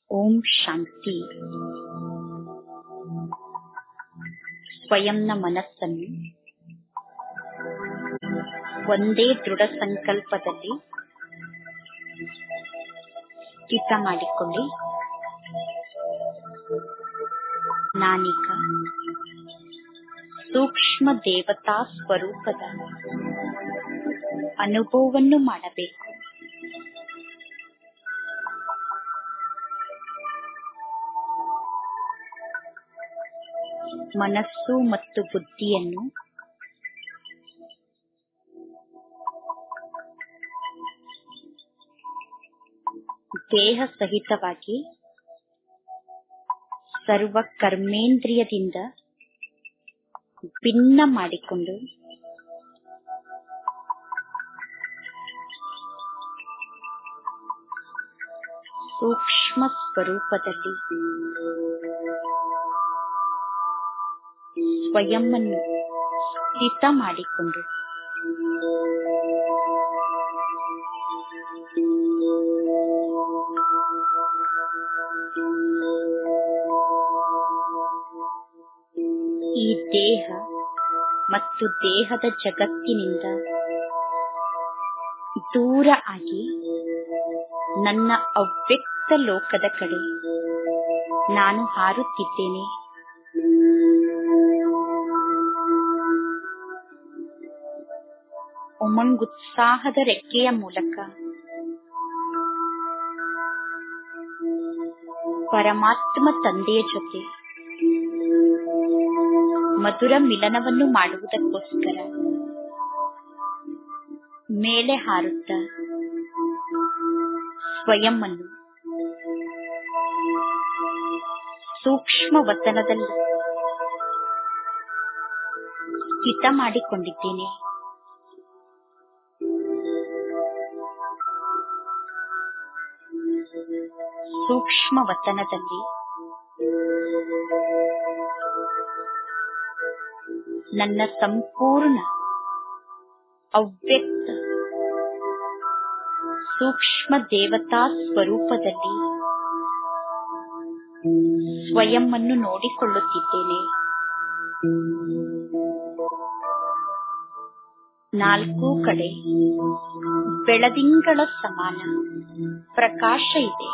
ಓಂ ಶಾಂತಿ ಸ್ವಯಂನ ಮನಸ್ಸನ್ನು ಒಂದೇ ದೃಢ ಸಂಕಲ್ಪದಲ್ಲಿ ಸ್ಥಿತ ಮಾಡಿಕೊಳ್ಳಿ ನಾನೀಗ ಸೂಕ್ಷ್ಮ ದೇವತಾ ಸ್ವರೂಪದ ಅನುಭವವನ್ನು ಮಾಡಬೇಕು ಮನಸ್ಸು ಮತ್ತು ಬುದ್ಧಿಯನ್ನು ದೇಹ ಸಹಿತವಾಗಿ ಸರ್ವ ಕರ್ಮೇಂದ್ರಿಯದಿಂದ ಭಿನ್ನ ಮಾಡಿಕೊಂಡು ಸೂಕ್ಷ್ಮ ಸ್ವರೂಪದಲ್ಲಿ ಸ್ವಯಂವನ್ನು ಸ್ಥಿತ ಮಾಡಿಕೊಂಡು ಈ ದೇಹ ಮತ್ತು ದೇಹದ ಜಗತ್ತಿನಿಂದ ದೂರ ಆಗಿ ನನ್ನ ಅವ್ಯಕ್ತ ಲೋಕದ ಕಡೆ ನಾನು ಹಾರುತ್ತಿದ್ದೇನೆ ಉಮಂಗುತ್ಸಾಹದ ರೆಕ್ಕೆಯ ಮೂಲಕ ಪರಮಾತ್ಮ ತಂದೆಯ ಜೊತೆ ಮಧುರ ಮಿಲನವನ್ನು ಮಾಡುವುದಕ್ಕೋಸ್ಕರ ಮೇಲೆ ಹಾರುತ್ತ ಸ್ವಯಂವನ್ನು ಸೂಕ್ಷ್ಮ ವತನದಲ್ಲಿ ಸ್ಥಿತ ಮಾಡಿಕೊಂಡಿದ್ದೇನೆ ಸೂಕ್ಷ್ಮ ವತನದಲ್ಲಿ ನನ್ನ ಸಂಪೂರ್ಣ ಅವ್ಯಕ್ತ ಸೂಕ್ಷ್ಮ ದೇವತಾ ಸ್ವರೂಪದಲ್ಲಿ ಸ್ವಯಂವನ್ನು ನೋಡಿಕೊಳ್ಳುತ್ತಿದ್ದೇನೆ ನಾಲ್ಕು ಕಡೆ ಬೆಳದಿಂಗಳ ಸಮಾನ ಪ್ರಕಾಶ ಇದೆ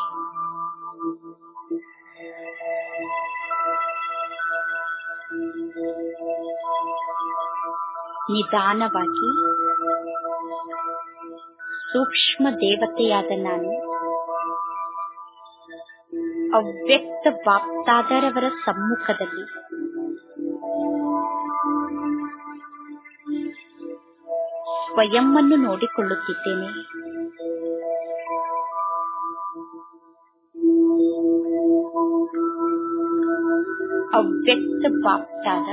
ನಿಧಾನವಾಗಿ ಸೂಕ್ಷ್ಮ ದೇವತೆಯಾದ ನಾನು ಅವ್ಯಕ್ತ ಬಾಪ್ತಾದರವರ ಸಮ್ಮುಖದಲ್ಲಿ ಸ್ವಯಂವನ್ನು ನೋಡಿಕೊಳ್ಳುತ್ತಿದ್ದೇನೆ ಅವ್ಯಕ್ತ ಬಾಪ್ತಾದ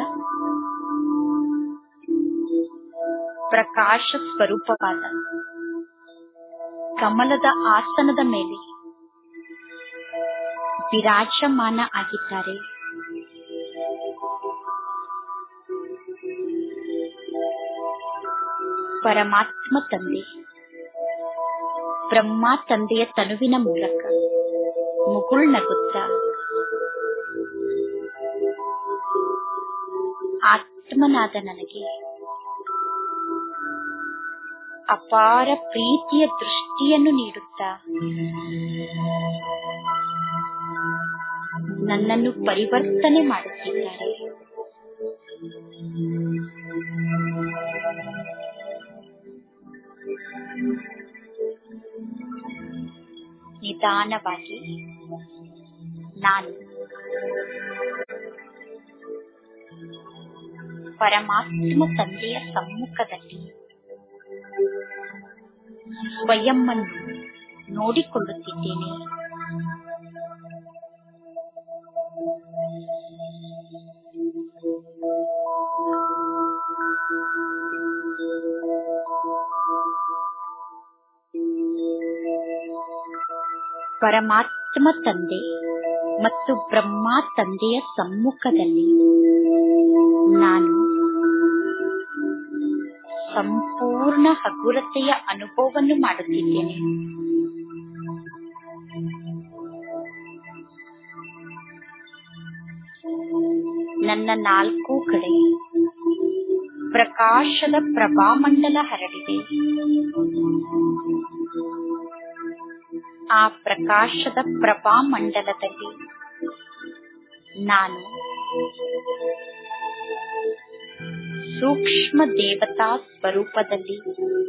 ಪ್ರಕಾಶ ಸ್ವರೂಪವಾದ ಕಮಲದ ಆಸನದ ಮೇಲೆ ವಿರಾಜಮಾನ ಆಗಿದ್ದಾರೆ ಪರಮಾತ್ಮ ತಂದೆ ಬ್ರಹ್ಮ ತಂದೆಯ ತನುವಿನ ಮೂಲಕ ಮುಗುಳ್ನಗುತ್ತ ಆತ್ಮನಾದ ನನಗೆ ಅಪಾರ ಪ್ರೀತಿಯ ದೃಷ್ಟಿಯನ್ನು ನೀಡುತ್ತಾ ನನ್ನನ್ನು ಪರಿವರ್ತನೆ ಮಾಡುತ್ತಿದ್ದಾರೆ ನಿಧಾನವಾಗಿ ನಾನು ಪರಮಾತ್ಮ ತಂದೆಯ ಸಮ್ಮುಖದಲ್ಲಿ ಸ್ವಯಂವನ್ನು ನೋಡಿಕೊಳ್ಳುತ್ತಿದ್ದೇನೆ ಪರಮಾತ್ಮ ತಂದೆ ಮತ್ತು ಬ್ರಹ್ಮ ತಂದೆಯ ಸಮ್ಮುಖದಲ್ಲಿ ನಾನು ಸಂಪೂರ್ಣ ಹಗುರತೆಯ ಅನುಭವವನ್ನು ಮಾಡುತ್ತಿದ್ದೇನೆ ನನ್ನ ನಾಲ್ಕು ಕಡೆ ಪ್ರಕಾಶದ ಪ್ರಭಾಮಂಡಲ ಹರಡಿದೆ ಆ ಪ್ರಕಾಶದ ಪ್ರಭಾಮಂಡಲದಲ್ಲಿ ನಾನು ಸೂಕ್ಷ್ಮ ದೇವತಾ ಸ್ವರೂಪದಲ್ಲಿ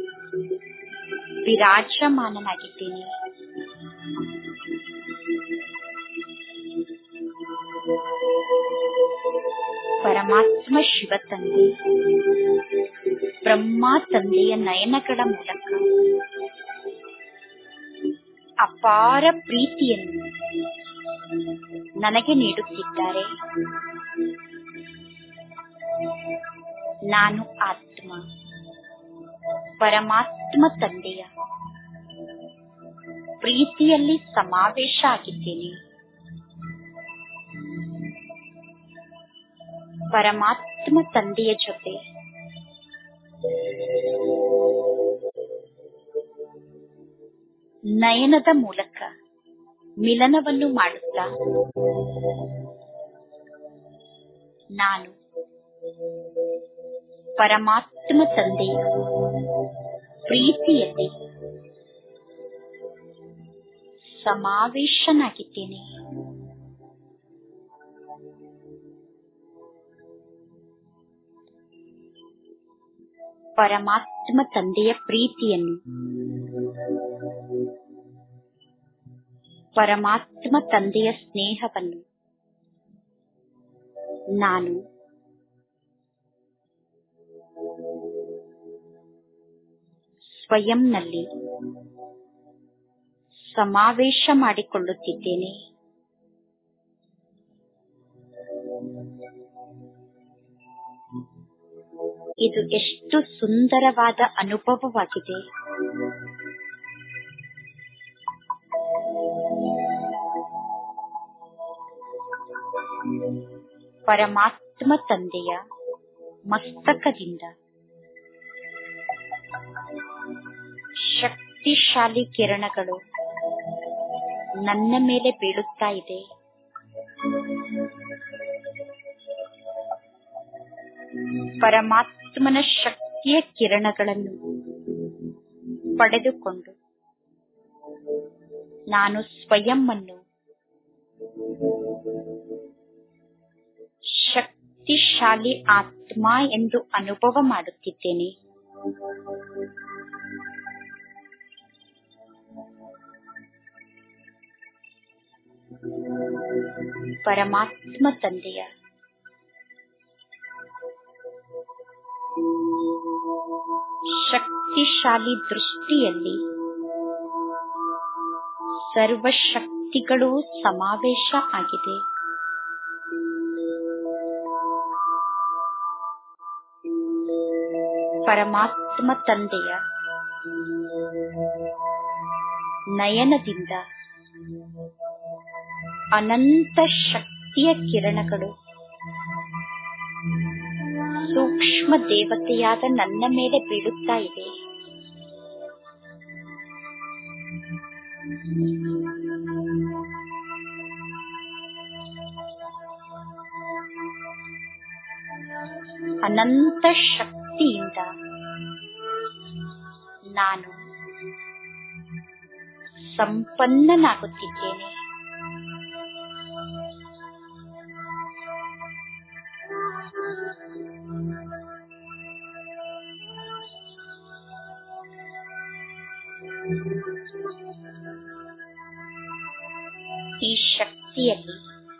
ವಿರಾಜಮಾನನಾಗಿದ್ದೇನೆ ಪರಮಾತ್ಮ ಶಿವ ತಂದೆ ಬ್ರಹ್ಮ ತಂದೆಯ ನಯನಗಳ ಮೂಲಕ ಅಪಾರ ಪ್ರೀತಿಯನ್ನು ನನಗೆ ನೀಡುತ್ತಿದ್ದಾರೆ ನಾನು ಆತ್ಮ ಪರಮಾತ್ಮ ತಂದೆಯ ಪ್ರೀತಿಯಲ್ಲಿ ಸಮಾವೇಶ ಆಗಿದ್ದೇನೆ ಪರಮಾತ್ಮ ತಂದೆಯ ಜೊತೆ ನಯನದ ಮೂಲಕ ಮಿಲನವನ್ನು ಮಾಡುತ್ತಾ ನಾನು ಪರಮಾತ್ಮ ತಂದೆಯ ಪ್ರೀತಿಯಲ್ಲಿ ಸಮಾವೇಶನಾಗಿದ್ದೇನೆ ಪರಮಾತ್ಮ ತಂದೆಯ ಪ್ರೀತಿಯನ್ನು ಪರಮಾತ್ಮ ತಂದೆಯ ಸ್ನೇಹವನ್ನು ನಾನು ಸ್ವಯಂನಲ್ಲಿ ಸಮಾವೇಶ ಮಾಡಿಕೊಳ್ಳುತ್ತಿದ್ದೇನೆ ಇದು ಎಷ್ಟು ಸುಂದರವಾದ ಅನುಭವವಾಗಿದೆ ಪರಮಾತ್ಮ ತಂದೆಯ ಮಸ್ತಕದಿಂದ ಶಕ್ತಿಶಾಲಿ ಕಿರಣಗಳು ನನ್ನ ಮೇಲೆ ಬೀಳುತ್ತಾ ಇದೆ ಪರಮಾತ್ಮನ ಶಕ್ತಿಯ ಕಿರಣಗಳನ್ನು ಪಡೆದುಕೊಂಡು ನಾನು ಸ್ವಯಂ ಅನ್ನು ಶಕ್ತಿಶಾಲಿ ಆತ್ಮ ಎಂದು ಅನುಭವ ಮಾಡುತ್ತಿದ್ದೇನೆ ಪರಮಾತ್ಮ ತಂದೆಯ ಶಕ್ತಿಶಾಲಿ ದೃಷ್ಟಿಯಲ್ಲಿ ಸರ್ವಶಕ್ತಿಗಳು ಸಮಾವೇಶ ಆಗಿದೆ ಪರಮಾತ್ಮ ತಂದೆಯ ನಯನದಿಂದ ಅನಂತ ಶಕ್ತಿಯ ಕಿರಣಗಳು ಸೂಕ್ಷ್ಮ ದೇವತೆಯಾದ ನನ್ನ ಮೇಲೆ ಬೀಳುತ್ತಾ ಇದೆ ಅನಂತ ಶಕ್ತಿಯಿಂದ ನಾನು ಸಂಪನ್ನನಾಗುತ್ತಿದ್ದೇನೆ ಈ ಶಕ್ತಿಯಲ್ಲಿ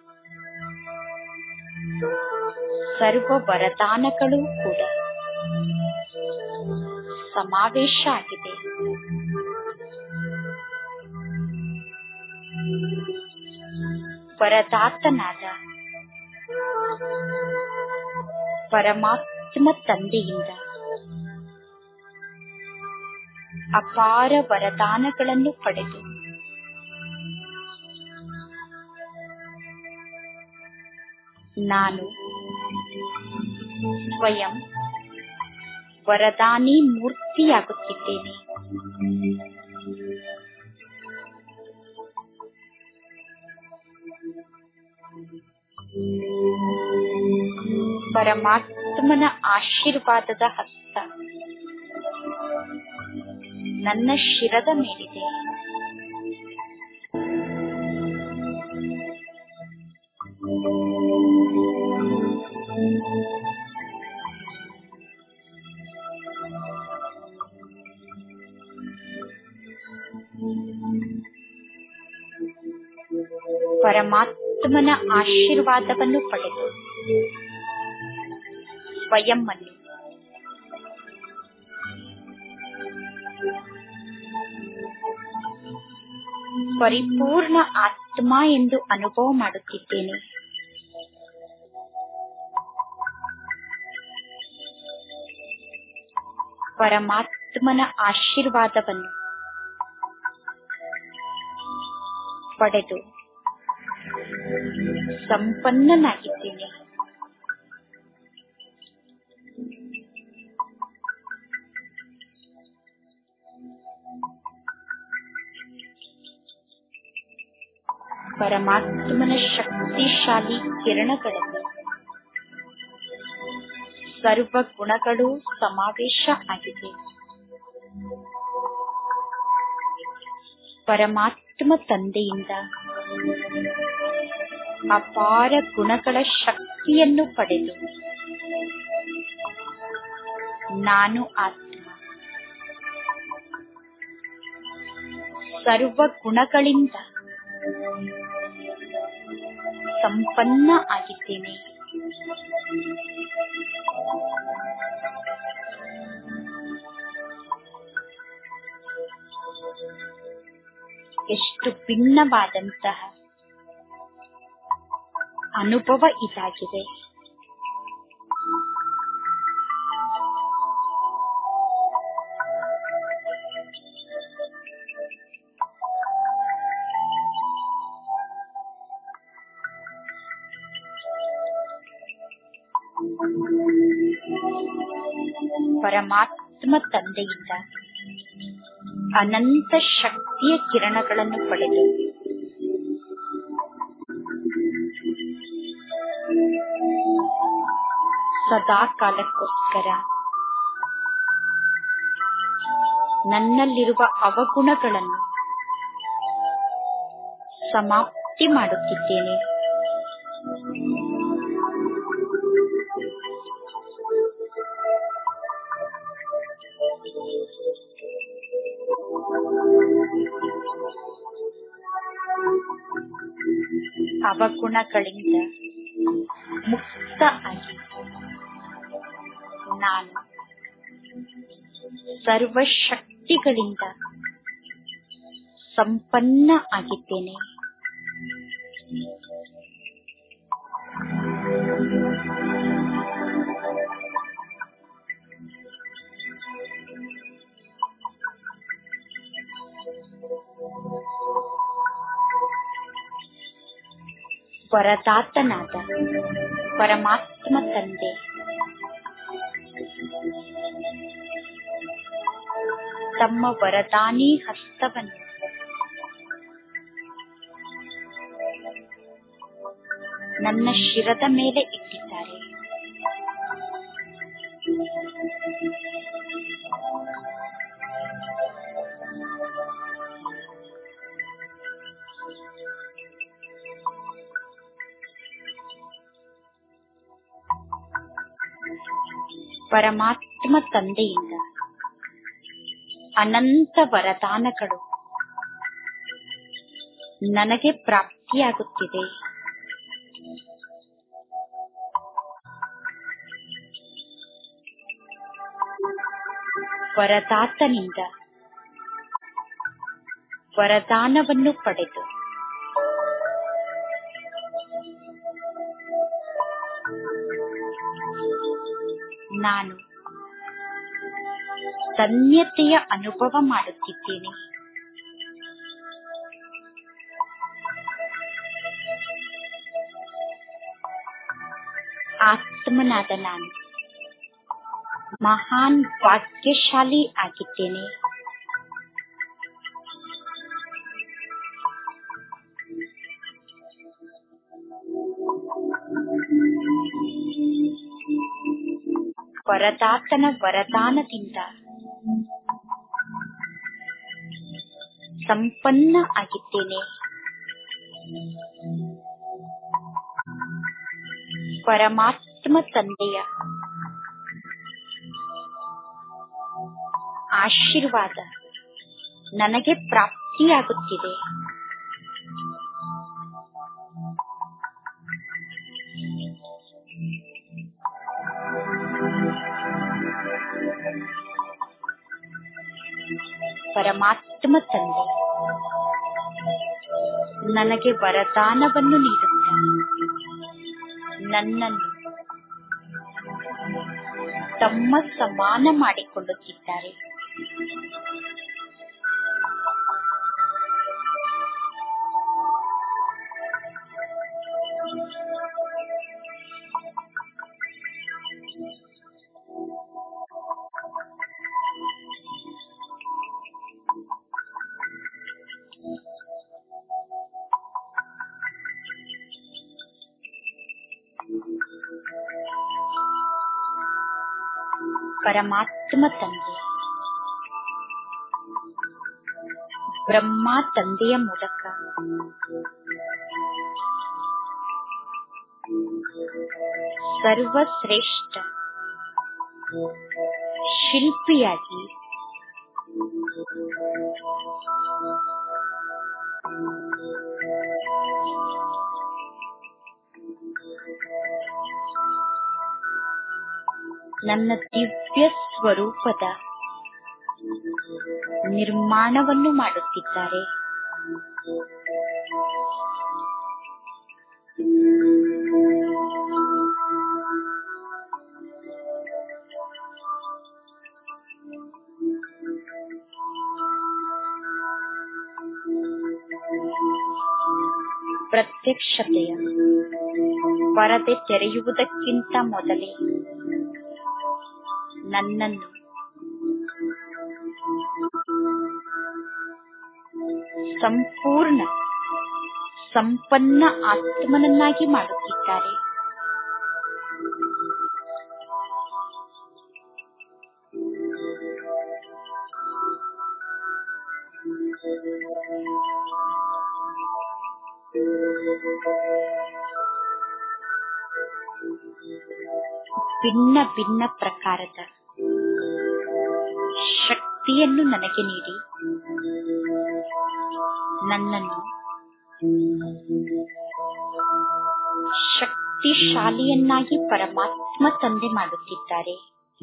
ಸರ್ವ ವರದಾನಗಳು ಕೂಡ ಸಮಾವೇಶ ಆಗಿದೆ ವರದಾತನಾದ ಪರಮಾತ್ಮ ತಂದೆಯಿಂದ ಅಪಾರ ವರದಾನಗಳನ್ನು ಪಡೆದು ನಾನು ಸ್ವಯಂ ವರದಾನಿ ಮೂರ್ತಿಯಾಗುತ್ತಿದ್ದೇನೆ ಪರಮಾತ್ಮನ ಆಶೀರ್ವಾದದ ಹಸ್ತ ನನ್ನ ಶಿರದ ಮೇಲಿದೆ ಪರಮಾತ್ಮನ ಆಶೀರ್ವಾದವನ್ನು ಪಡೆದು ಸ್ವಯಂ ಅನ್ನು ಪರಿಪೂರ್ಣ ಆತ್ಮ ಎಂದು ಅನುಭವ ಮಾಡುತ್ತಿದ್ದೇನೆ ಪರಮಾತ್ಮನ ಆಶೀರ್ವಾದವನ್ನು ಪಡೆದು ಸಂಪನ್ನನಾಗಿದ್ದೇನೆ ಪರಮಾತ್ಮನ ಶಕ್ತಿಶಾಲಿ ಕಿರಣಗಳಲ್ಲಿ ಸರ್ವ ಗುಣಗಳು ಸಮಾವೇಶ ಆಗಿದೆ ಪರಮಾತ್ಮ ತಂದೆಯಿಂದ ಅಪಾರ ಗುಣಗಳ ಶಕ್ತಿಯನ್ನು ಪಡೆದು ನಾನು ಆತ್ಮ ಸರ್ವ ಗುಣಗಳಿಂದ ಸಂಪನ್ನ ಆಗಿದ್ದೇನೆ ಎಷ್ಟು ಭಿನ್ನವಾದಂತಹ ಅನುಭವ ಇದಾಗಿದೆ ಪರಮಾತ್ಮ ತಂದೆಯಿಂದ ಅನಂತ ಶಕ್ತಿಯ ಕಿರಣಗಳನ್ನು ಪಡೆದು ಸದಾ ಕಾಲಕ್ಕೋಸ್ಕರ ನನ್ನಲ್ಲಿರುವ ಅವಗುಣಗಳನ್ನು ಸಮಾಪ್ತಿ ಮಾಡುತ್ತಿದ್ದೇನೆ ಅವಗುಣಗಳಿಂದ ಮುಕ್ತ ಆಗಿ ನಾನು ಸರ್ವಶಕ್ತಿಗಳಿಂದ ಸಂಪನ್ನ ಆಗಿದ್ದೇನೆ ವರದಾತನಾದ ಪರಮಾತ್ಮ ತಂದೆ ತಮ್ಮ ವರದಾನಿ ಹಸ್ತವನ್ನು ನನ್ನ ಶಿರದ ಮೇಲೆ ಇಟ್ಟಿದ್ದಾರೆ ಪರಮಾತ್ಮ ತಂದೆಯಿಂದ ಅನಂತ ವರದಾನಗಳು ನನಗೆ ಪ್ರಾಪ್ತಿಯಾಗುತ್ತಿದೆ ವರದಾತನಿಂದ ವರದಾನವನ್ನು ಪಡೆದು ನಾನು ಧನ್ಯತೆಯ ಅನುಭವ ಮಾಡುತ್ತಿದ್ದೇನೆ ಆತ್ಮನಾದ ನಾನು ಮಹಾನ್ ಭಾಗ್ಯಶಾಲಿ ಆಗಿದ್ದೇನೆ ವರದಾತನ ವರದಾನದಿಂದ ಸಂಪನ್ನ ಆಗಿದ್ದೇನೆ ಪರಮಾತ್ಮ ತಂದೆಯ ಆಶೀರ್ವಾದ ನನಗೆ ಪ್ರಾಪ್ತಿಯಾಗುತ್ತಿದೆ ಪರಮಾತ್ಮ ತಂದೆ ನನಗೆ ವರದಾನವನ್ನು ನೀಡುತ್ತಾರೆ ನನ್ನನ್ನು ತಮ್ಮ ಸಮಾನ ಮಾಡಿಕೊಳ್ಳುತ್ತಿದ್ದಾರೆ ಪರಮಾತ್ಮ ತಂದೆ ಬ್ರಹ್ಮ ತಂದೆಯ ಮೂಲಕ ಸರ್ವಶ್ರೇಷ್ಠ ಶಿಲ್ಪಿಯಾಗಿ ನನ್ನ ದಿವ್ಯ ಸ್ವರೂಪದ ನಿರ್ಮಾಣವನ್ನು ಮಾಡುತ್ತಿದ್ದಾರೆ ಪ್ರತ್ಯಕ್ಷತೆಯ ಪರದೆ ತೆರೆಯುವುದಕ್ಕಿಂತ ಮೊದಲೇ ನನ್ನನ್ನು ಸಂಪೂರ್ಣ ಸಂಪನ್ನ ಆತ್ಮನನ್ನಾಗಿ ಮಾಡುತ್ತಿದ್ದಾರೆ ಭಿನ್ನ ಭಿನ್ನ ಪ್ರಕಾರದ ಶಕ್ತಿಯನ್ನು ನನಗೆ ನೀಡಿ ನನ್ನನ್ನು ಶಕ್ತಿಶಾಲಿಯನ್ನಾಗಿ ಪರಮಾತ್ಮ ತಂದೆ ಮಾಡುತ್ತಿದ್ದಾರೆ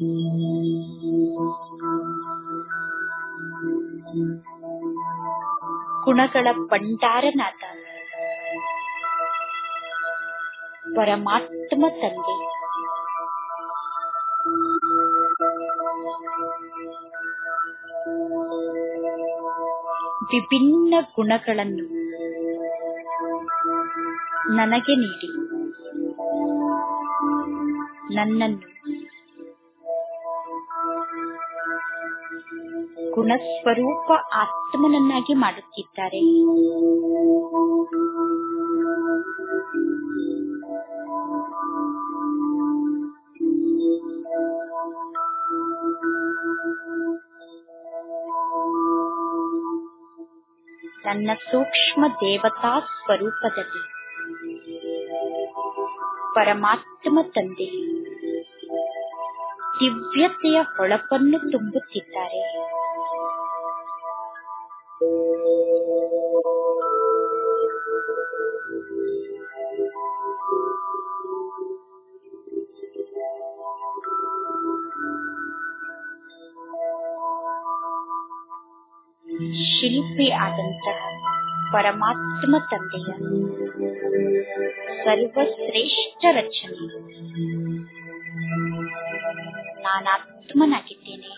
ಗುಣಗಳ ಭಂಡಾರನಾದ ಪರಮಾತ್ಮ ತಂದೆ ವಿಭಿನ್ನ ಗುಣಗಳನ್ನು ನನಗೆ ನೀಡಿ ನನ್ನನ್ನು ಗುಣಸ್ವರೂಪ ಆತ್ಮನನ್ನಾಗಿ ಮಾಡುತ್ತಿದ್ದಾರೆ ನನ್ನ ಸೂಕ್ಷ್ಮ ದೇವತಾ ಸ್ವರೂಪದಲ್ಲಿ ಪರಮಾತ್ಮ ತಂದೆ ದಿವ್ಯತೆಯ ಹೊಳಪನ್ನು ತುಂಬುತ್ತಿದ್ದಾರೆ ಶಿಲ್ಪಿ ಆದಂತಹ ಪರಮಾತ್ಮ ತಂದೆಯ ಸರ್ವಶ್ರೇಷ್ಠ ರಚನೆ ನಾನಾತ್ಮನಾಗಿದ್ದೇನೆ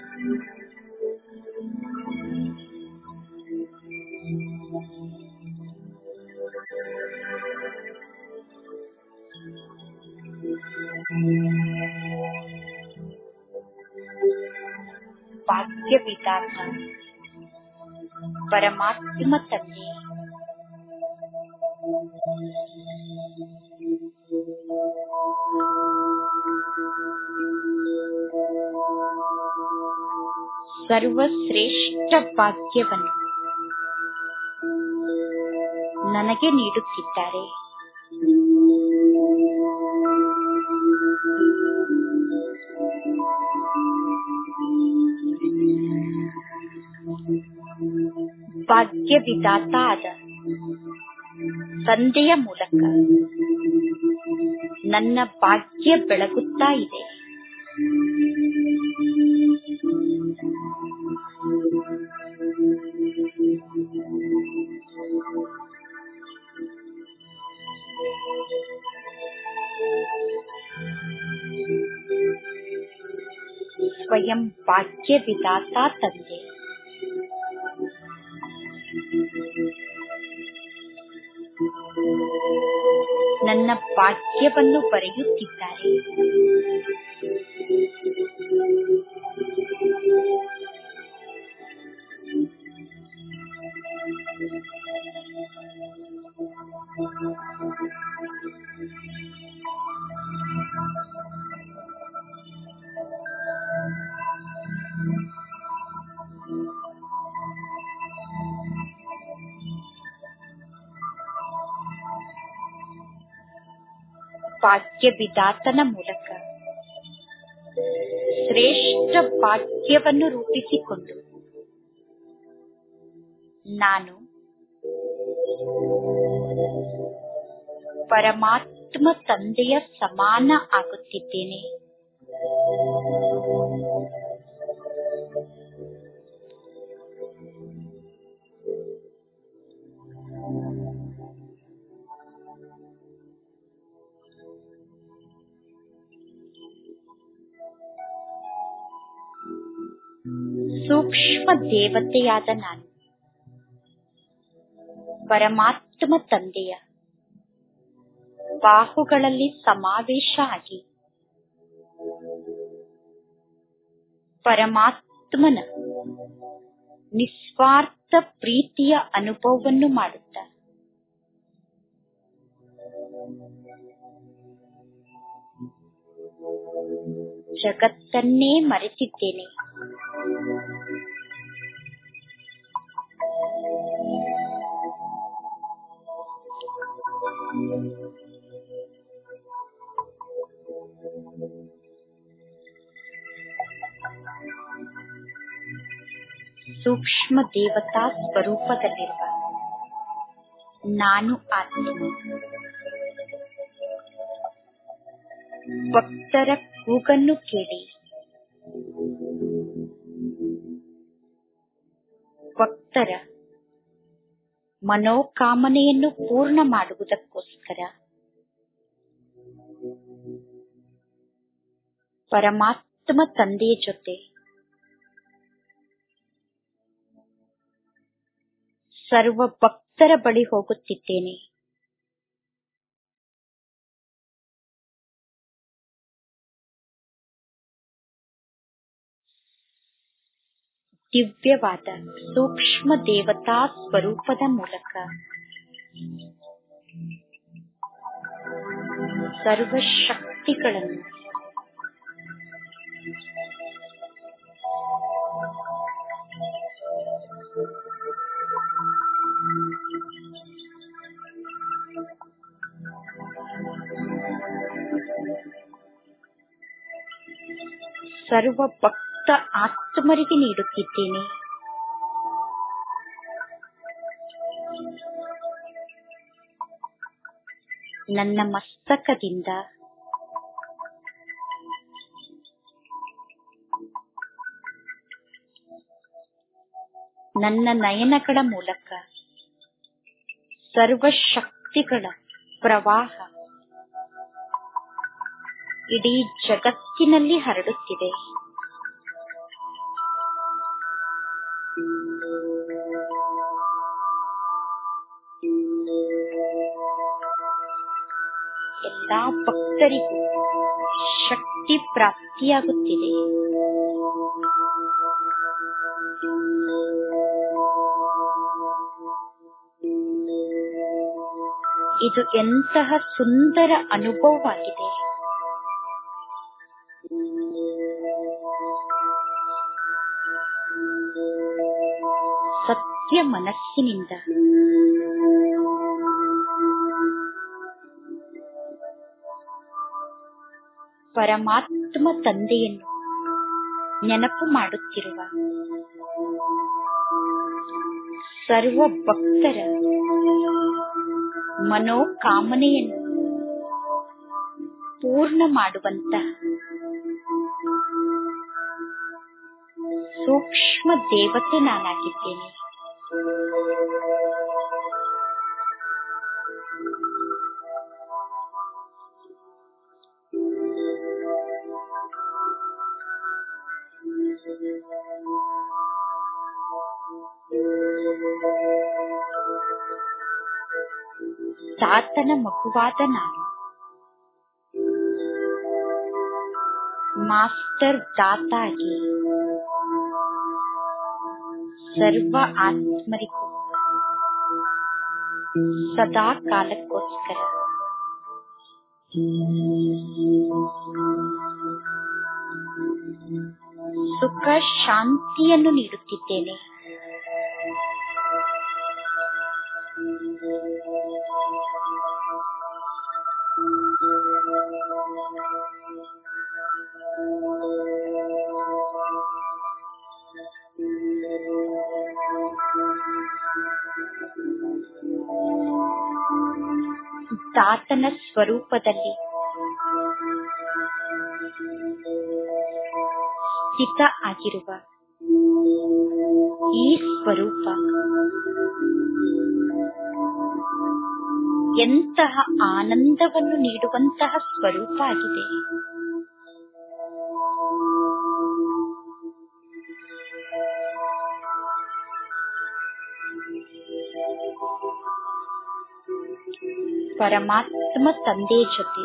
ಭಾಗ್ಯ ವಿಧಾತ ಪರಮಾತ್ಮ ತಂದೆ ಸರ್ವಶ್ರೇಷ್ಠ ಭಾಗ್ಯವನ್ನು ನನಗೆ ನೀಡುತ್ತಿದ್ದಾರೆ ಭಾಗ್ಯ ವಿಧಾತ ಆದ ತಂದೆಯ ಮೂಲಕ ನನ್ನ ಭಾಗ್ಯ ಬೆಳಗುತ್ತಾ ಇದೆ ಸ್ವಯಂ ಭಾಗ್ಯ ವಿಧಾತ ತಂದೆ ನನ್ನ ಭಾಗ್ಯವನ್ನು ಬರೆಯುತ್ತಿದ್ದಾರೆ ಭಾಗ್ಯ ವಿಧಾತನ ಮೂಲಕ ಶ್ರೇಷ್ಠ ಭಾಗ್ಯವನ್ನು ರೂಪಿಸಿಕೊಂಡು ನಾನು ಪರಮಾತ್ಮ ತಂದೆಯ ಸಮಾನ ಆಗುತ್ತಿದ್ದೇನೆ ಸೂಕ್ಷ್ಮ ದೇವತೆಯಾದ ನಾನು ಪರಮಾತ್ಮ ತಂದೆಯ ಬಾಹುಗಳಲ್ಲಿ ಸಮಾವೇಶ ಆಗಿ ಪರಮಾತ್ಮನ ನಿಸ್ವಾರ್ಥ ಪ್ರೀತಿಯ ಅನುಭವವನ್ನು ಮಾಡುತ್ತ ಜಗತ್ತನ್ನೇ ಮರೆತಿದ್ದೇನೆ ಸೂಕ್ಷ್ಮ ದೇವತಾ ಸ್ವರೂಪದಲ್ಲಿರುವ ನಾನು ಆತ್ಮ ಭಕ್ತರ ಕೂಗನ್ನು ಕೇಳಿ ಭಕ್ತರ ಮನೋಕಾಮನೆಯನ್ನು ಪೂರ್ಣ ಮಾಡುವುದಕ್ಕೋಸ್ಕರ ಪರಮಾತ್ಮ ತಂದೆಯ ಜೊತೆ ಸರ್ವ ಭಕ್ತರ ಬಳಿ ಹೋಗುತ್ತಿದ್ದೇನೆ ದಿವ್ಯವಾದ ಸೂಕ್ಷ್ಮ ದೇವತಾ ಸ್ವರೂಪದ ಮೂಲಕ ಸರ್ವಶಕ್ತಿಗಳನ್ನು ಸರ್ವ ಭಕ್ತ ಆತ್ಮರಿಗೆ ನೀಡುತ್ತಿದ್ದೇನೆ ನನ್ನ ಮಸ್ತಕದಿಂದ ನನ್ನ ನಯನಗಳ ಮೂಲಕ ಸರ್ವಶಕ್ತಿಗಳ ಪ್ರವಾಹ ಇಡೀ ಜಗತ್ತಿನಲ್ಲಿ ಹರಡುತ್ತಿದೆ ಎಲ್ಲಾ ಭಕ್ತರಿಗೂ ಶಕ್ತಿ ಪ್ರಾಪ್ತಿಯಾಗುತ್ತಿದೆ ಇದು ಎಂತಹ ಸುಂದರ ಅನುಭವವಾಗಿದೆ ಸತ್ಯ ಮನಸ್ಸಿನಿಂದ ಪರಮಾತ್ಮ ತಂದೆಯನ್ನು ನೆನಪು ಮಾಡುತ್ತಿರುವ ಸರ್ವ ಭಕ್ತರ ಮನೋಕಾಮನೆಯನ್ನು ಪೂರ್ಣ ಮಾಡುವಂತಹ ಸೂಕ್ಷ್ಮ ದೇವತೆ ನಾನಾಗಿದ್ದೇನೆ ತಾತನ ಮಗುವಾದ ನಾನು ಮಾಸ್ಟರ್ ದಾತಾಗಿ ಸರ್ವ ಆತ್ಮರಿಗೂ ಸದಾ ಕಾಲಕ್ಕೋಸ್ಕರ ಸುಖ ಶಾಂತಿಯನ್ನು ನೀಡುತ್ತಿದ್ದೇನೆ ತಾತನ ಸ್ವರೂಪದಲ್ಲಿ ಸ್ಥಿತ ಆಗಿರುವ ಈ ಸ್ವರೂಪ ಎಂತಹ ಆನಂದವನ್ನು ನೀಡುವಂತಹ ಸ್ವರೂಪ ಆಗಿದೆ ಪರಮಾತ್ಮ ತಂದೆ ಜೊತೆ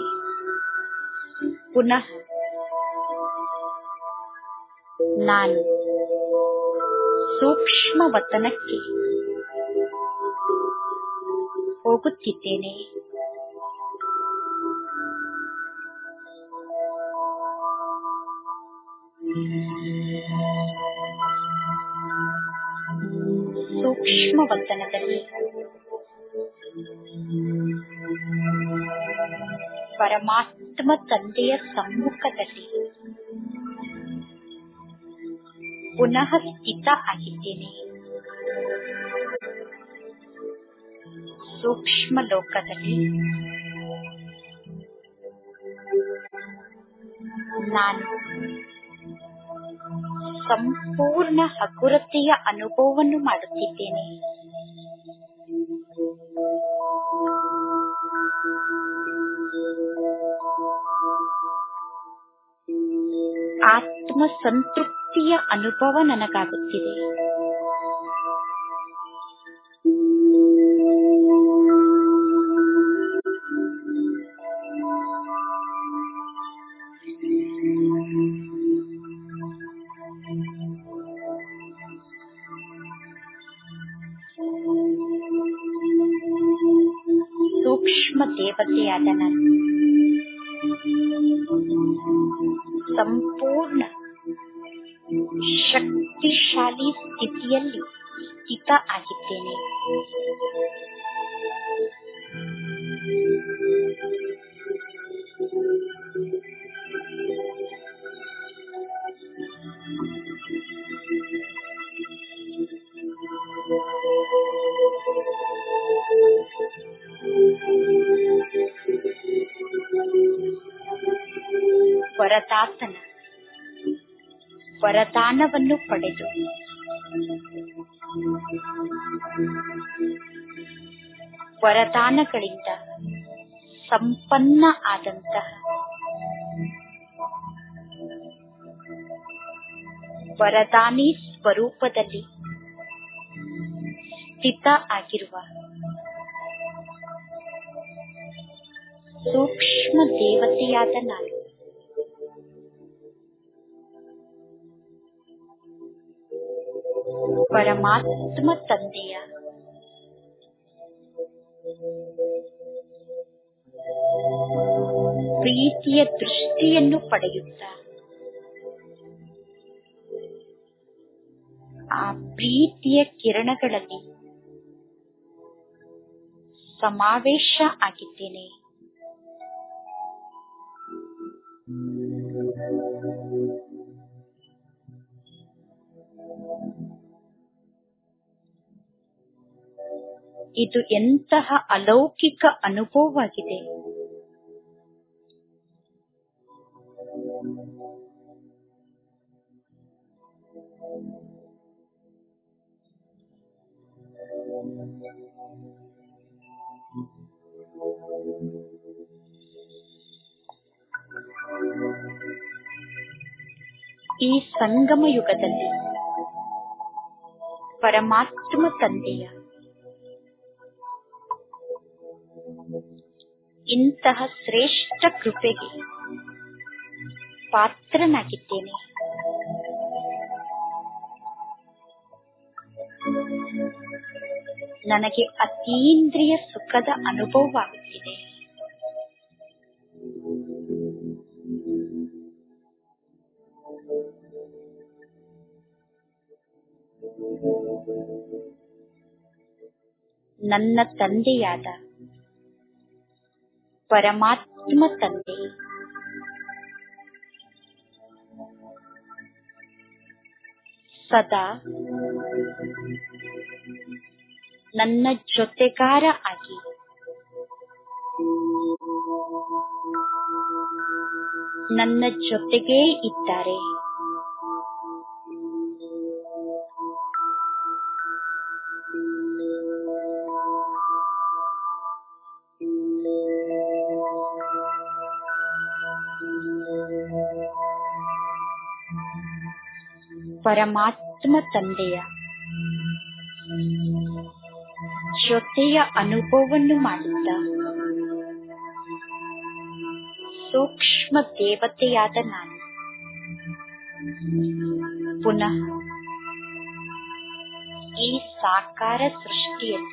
ಪುನಃ ನಾನು ಸೂಕ್ಷ್ಮ ವತನಕ್ಕೆ ಹೋಗುತ್ತಿದ್ದೇನೆ ಸೂಕ್ಷ್ಮ ವತನದಲ್ಲಿ ಪರಮಾತ್ಮ ತಂದೆಯ ಸಮ್ಮುಖದಲ್ಲಿ ಪುನಃ ಸ್ಥಿತ ಆಗಿದ್ದೇನೆ ಸೂಕ್ಷ್ಮ ಲೋಕದಲ್ಲಿ ನಾನು ಸಂಪೂರ್ಣ ಹಗುರತೆಯ ಅನುಭವವನ್ನು ಮಾಡುತ್ತಿದ್ದೇನೆ ಆತ್ಮ ಸಂತೃಪ್ತಿಯ ಅನುಭವ ನನಗಾಗುತ್ತಿದೆ ಸೂಕ್ಷ್ಮ ದೇವತೆಯಾದ ನಾನು ಸಂಪೂರ್ಣ ಶಕ್ತಿಶಾಲಿ ಸ್ಥಿತಿಯಲ್ಲಿ ಸ್ಥಿತ ಆಗಿದ್ದೇನೆ ವರದಾತನ ವರದಾನವನ್ನು ಪಡೆದು ವರದಾನಗಳಿಂದ ಸಂಪನ್ನ ಆದಂತಹ ವರದಾನಿ ಸ್ವರೂಪದಲ್ಲಿ ಸ್ಥಿತ ಆಗಿರುವ ಸೂಕ್ಷ್ಮ ದೇವತೆಯಾದ ನಾನು ಪರಮಾತ್ಮ ತಂದೆಯ ಪ್ರೀತಿಯ ದೃಷ್ಟಿಯನ್ನು ಪಡೆಯುತ್ತಾ ಆ ಪ್ರೀತಿಯ ಕಿರಣಗಳಲ್ಲಿ ಸಮಾವೇಶ ಆಗಿದ್ದೇನೆ ಇದು ಎಂತಹ ಅಲೌಕಿಕ ಅನುಭವವಾಗಿದೆ ಈ ಸಂಗಮ ಯುಗದಲ್ಲಿ ಪರಮಾತ್ಮ ತಂದೆಯ ಇಂತಹ ಶ್ರೇಷ್ಠ ಕೃಪೆಗೆ ಪಾತ್ರನಾಗಿದ್ದೇನೆ ನನಗೆ ಅತೀಂದ್ರಿಯ ಸುಖದ ಅನುಭವವಾಗುತ್ತಿದೆ ನನ್ನ ತಂದೆಯಾದ ಪರಮಾತ್ಮ ತಂದೆ ಸದಾ ನನ್ನ ಜೊತೆಗಾರ ಆಗಿ ನನ್ನ ಜೊತೆಗೇ ಇದ್ದಾರೆ ಪರಮಾತ್ಮ ತಂದೆಯ ಜೊತೆಯ ಅನುಭವವನ್ನು ಮಾಡುತ್ತ ಸೂಕ್ಷ್ಮ ದೇವತೆಯಾದ ನಾನು ಪುನಃ ಈ ಸಾಕಾರ ಸೃಷ್ಟಿಯಲ್ಲಿ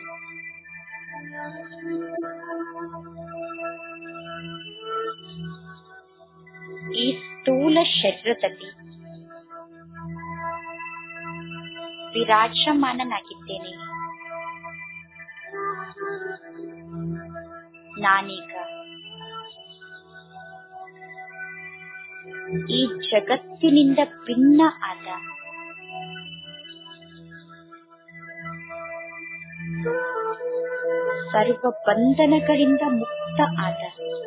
ಈ ಸ್ಥೂಲ ಶರೀರದಲ್ಲಿ ವಿರಾಜಮಾನನಾಗಿದ್ದೇನೆ ನಾನೀಗ ಈ ಜಗತ್ತಿನಿಂದ ಭಿನ್ನ ಆದ ಸರ್ವ ಬಂಧನಗಳಿಂದ ಮುಕ್ತ ಆದ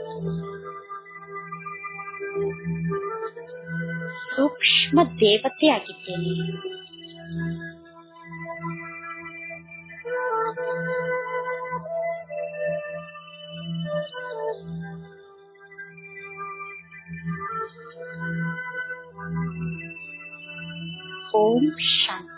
ಸೂಕ್ಷ್ಮ ದೇವತೆಯಾಗಿದ್ದೇನೆ ಓಂ ಶಾಂತಿ